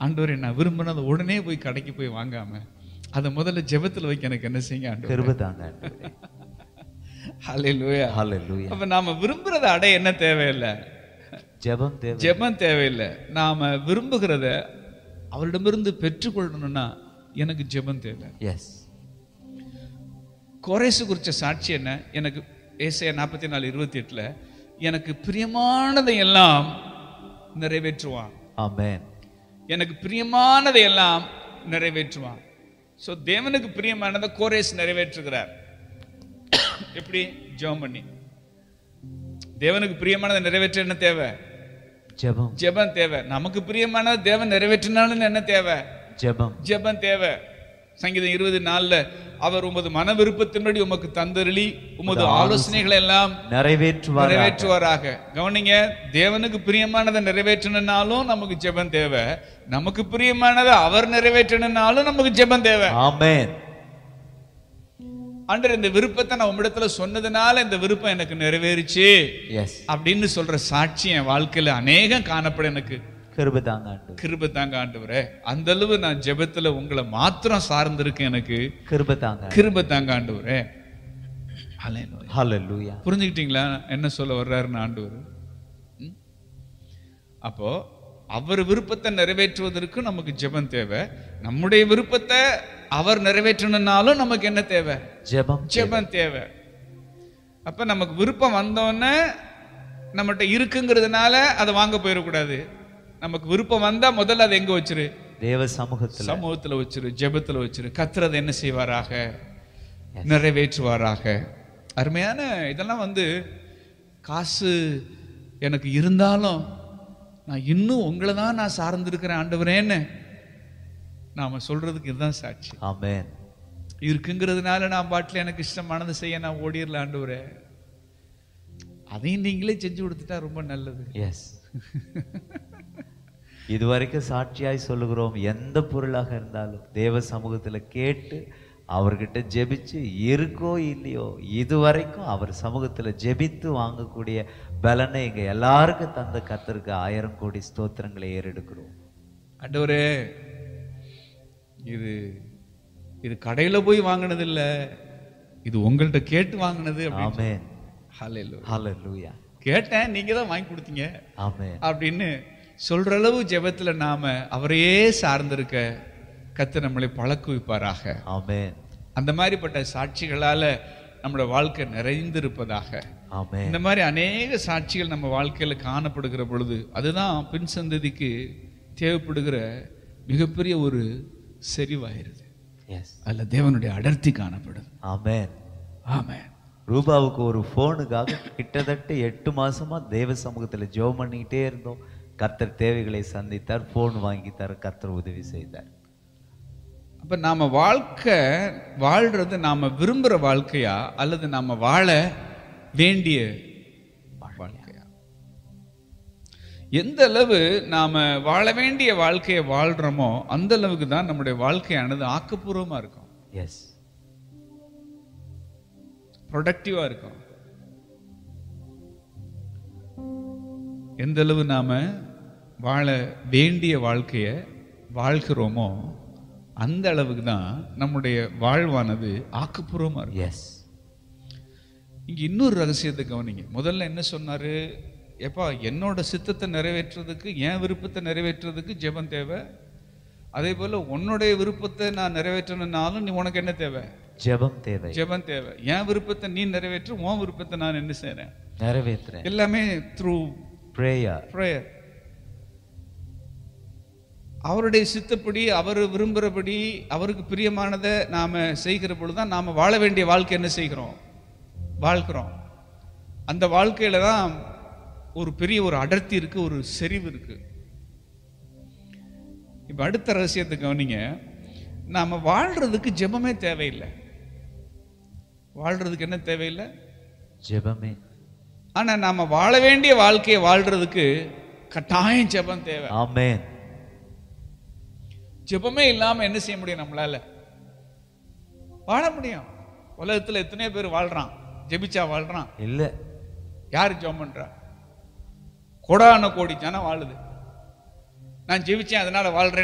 ஆண்டவரே நான் விரும்பினதை உடனே போய் கடைக்கு போய் வாங்காம அதை முதல்ல ஜெபத்துல வைக்க எனக்கு என்ன செய்யுங்க ஆண்டவர் கிருபை தாங்க ஆண்டவரே ஹalleluya ஹalleluya அப்ப நாம விரும்புறத அடைய என்ன தேவையில்லை ஜெபம் தேவை ஜெபம் தேவையில்லை நாம விரும்புகிறத அவரிடமிருந்து பெற்றுக்கொள்ளணும்னா எனக்கு ஜெபம் தேவை எஸ் கோரேசு குறிச்ச சாட்சி என்ன எனக்கு ஏசையா நாற்பத்தி நாலு இருபத்தி எட்டுல எனக்கு பிரியமானதை எல்லாம் நிறைவேற்றுவான் ஆமென் எனக்கு பிரியமானதை எல்லாம் நிறைவேற்றுவான் ஸோ தேவனுக்கு பிரியமானதை கோரேஸ் நிறைவேற்றுகிறார் எப்படி ஜெபம் பண்ணி தேவனுக்கு பிரியமானதை நிறைவேற்ற என்ன தேவை ஜெபம் ஜெபம் தேவை நமக்கு பிரியமானதை தேவன் நிறைவேற்றினாலும் என்ன தேவை ஜெபம் ஜெபம் தேவை சங்கீதம் இருபது நாலுல அவர் உமது மன விருப்பத்தின்படி உமக்கு தந்தருளி உமது ஆலோசனைகளை எல்லாம் நிறைவேற்றுவார் நிறைவேற்றுவாராக கவனிங்க தேவனுக்கு பிரியமானதை நிறைவேற்றணும்னாலும் நமக்கு ஜெபம் தேவை நமக்கு பிரியமானதை அவர் நிறைவேற்றணும்னாலும் நமக்கு ஜெபம் தேவை ஆமென் ஆண்டவர் இந்த விருப்பத்தை நான் உம்மிடத்துல சொன்னதுனால இந்த விருப்பம் எனக்கு நிறைவேறிச்சு எஸ் அப்படின்னு சொல்ற சாட்சி என் வாழ்க்கையில அநேகம் காணப்பட எனக்கு கிருபை தாங்க ஆண்டவரே கிருபை தாங்க ஆண்டவரே அந்த அளவு நான் ஜெபத்துல உங்களை மாத்திரம் சார்ந்திருக்கேன் எனக்கு கிருபை தாங்க கிருபை தாங்க ஆண்டவரே ஹalleluya. ஹalleluya புரிஞ்சுக்கிட்டீங்களா என்ன சொல்ல வர்றாருன்னு ஆண்டவர் ம்? அப்போ அவர் விருப்பத்தை நிறைவேற்றுவதற்கு நமக்கு ஜெபம் தேவை நம்முடைய விருப்பத்தை அவர் நிறைவேற்றணும்னாலும் நமக்கு என்ன தேவை ஜெபம் ஜெபம் தேவை அப்ப நமக்கு விருப்பம் வந்தோடனே நம்மகிட்ட இருக்குங்கிறதுனால அதை வாங்க போயிடக்கூடாது நமக்கு விருப்பம் வந்தா முதல்ல அதை எங்க வச்சிரு தேவ சமூகத்துல சமூகத்துல வச்சிரு ஜெபத்துல வச்சிரு கத்துறதை என்ன செய்வாராக நிறைவேற்றுவாராக அருமையான இதெல்லாம் வந்து காசு எனக்கு இருந்தாலும் நான் இன்னும் உங்களை தான் நான் சார்ந்திருக்கிறேன் ஆண்டவரேன்னு நாம சொல்றதுக்கு இதுதான் சாட்சி ஆமென் இருக்குங்கிறதுனால நான் பாட்டில் எனக்கு இஷ்டமானதை செய்ய நான் ஓடிடல ஆண்டவரே அதையும் நீங்களே செஞ்சு கொடுத்துட்டா ரொம்ப நல்லது எஸ் இதுவரைக்கும் சாட்சியாய் சொல்லுகிறோம் எந்த பொருளாக இருந்தாலும் தேவ சமூகத்துல கேட்டு அவர்கிட்ட ஜெபிச்சு இருக்கோ இல்லையோ இதுவரைக்கும் அவர் சமூகத்துல ஜெபித்து வாங்கக்கூடிய பலனை எங்க எல்லாருக்கும் தந்த கத்தருக்கு ஆயிரம் கோடி ஸ்தோத்திரங்களை ஏறெடுக்கிறோம் ஆண்டவரே இது இது கடையில போய் வாங்கினது இல்ல இது உங்கள்ட்ட கேட்டு வாங்கினது அப்படின்னு ஆமென் ஹalleluya. ஹalleluya கேட்டேன் நீங்க தான் வாங்கி கொடுத்தீங்க ஆமென் அப்படின்னு சொல்ற அளவு ஜெபத்துல நாம அவரையே சார்ந்திருக்க கத்து நம்மளை பழக்குவிப்பாராக ஆமென் அந்த மாதிரிப்பட்ட சாட்சிகளால நம்மளோட வாழ்க்கை நிறைந்திருப்பதாக ஆமென் இந்த மாதிரி அநேக சாட்சிகள் நம்ம வாழ்க்கையில காணப்படுகிற பொழுது அதுதான் பின் சந்ததிக்கு தேவைப்படுகிற மிகப்பெரிய ஒரு செறிவாயிருது எஸ் அதுல தேவனுடைய அடர்த்தி காணப்படுது ஆமென் ஆமென் ரூபாவுக்கு ஒரு ஃபோனுக்காக கிட்டத்தட்ட எட்டு மாசமா தேவ சமூகத்துல ஜெபம் பண்ணிக்கிட்டே இருந்தோம் கர்த்தர் தேவைகளை சந்தித்தார் ஃபோன் வாங்கி தர கர்த்தர் உதவி செய்தார் அப்ப நாம வாழ்க்கை வாழ்றது நாம விரும்புற வாழ்க்கையா அல்லது நாம வாழ வேண்டிய வாழ்க்கையா எந்த அளவு நாம வாழ வேண்டிய வாழ்க்கையை வாழ்றோமோ அந்த அளவுக்கு தான் நம்முடைய வாழ்க்கையானது ஆக்கப்பூர்வமா இருக்கும் எஸ் ப்ரொடக்டிவா இருக்கும் எந்த அளவு நாம வாழ வேண்டிய வாழ்க்கைய வாழ்கிறோமோ அந்த அளவுக்கு தான் நம்முடைய வாழ்வானது ஆக்கப்பூர்வமா இருக்கும் எஸ் இங்க இன்னொரு ரகசியத்தை கவனிங்க முதல்ல என்ன சொன்னாரு எப்பா என்னோட சித்தத்தை நிறைவேற்றுறதுக்கு என் விருப்பத்தை நிறைவேற்றுறதுக்கு ஜெபம் தேவை அதே போல உன்னுடைய விருப்பத்தை நான் நிறைவேற்றணும்னாலும் நீ உனக்கு என்ன தேவை ஜெபம் தேவை ஜெபம் தேவை என் விருப்பத்தை நீ நிறைவேற்று உன் விருப்பத்தை நான் என்ன செய்றேன் நிறைவேற்றுறேன் எல்லாமே த்ரூ பிரேயர் ப்ரேயர் அவருடைய சித்தப்படி அவர் விரும்புகிறபடி அவருக்கு பிரியமானதை நாம செய்கிற பொழுது தான் நாம வாழ வேண்டிய வாழ்க்கை என்ன செய்கிறோம் வாழ்க்கிறோம் அந்த வாழ்க்கையில தான் ஒரு பெரிய ஒரு அடர்த்தி இருக்கு ஒரு செறிவு இருக்கு இப்ப அடுத்த ரகசியத்தை கவனிங்க நாம வாழ்றதுக்கு ஜெபமே தேவையில்லை வாழ்றதுக்கு என்ன தேவையில்லை ஜெபமே ஆனா நாம வாழ வேண்டிய வாழ்க்கையை வாழ்றதுக்கு கட்டாயம் ஜெபம் தேவை ஆமென் ஜெபமே இல்லாம என்ன செய்ய முடியும் நம்மளால வாழ முடியும் உலகத்துல எத்தனையோ பேர் வாழ்றான் ஜெபிச்சா வாழ்றான் இல்ல யாரு ஜெபம் பண்றா கோடான கோடி ஜனம் வாழுது நான் ஜெபிச்சேன் அதனால வாழ்றேன்